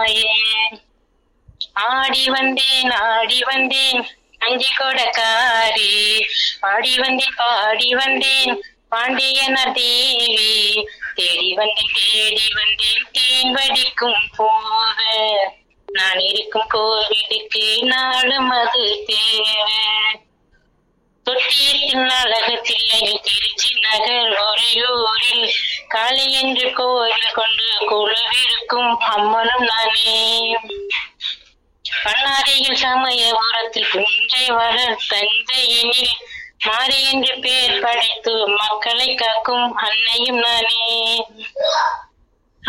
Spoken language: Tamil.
தாயே ஆடி வந்தேன் ஆடி வந்தேன் அஞ்சி கொடக்காரி பாடி வந்தேன் பாடி வந்தேன் பாண்டியன தேவி தேடி வந்தேன் தேடி வந்தேன் தேன் வடிக்கும் போது நான் இருக்கும் கோவிலுக்கு நாளும் அது தேவை தொட்டியத்தின் அழகத்தில்லையில் திருச்சி நகர் ஒரையூரில் காளி என்று கோவில் கொண்டு குழுவிருக்கும் அம்மனும் நானே பண்ணாரியில் சமயபுரத்தில் புஞ்சை வளர் தஞ்சையினில் மாறி என்று பேர் படைத்து மக்களை காக்கும் அன்னையும் நானே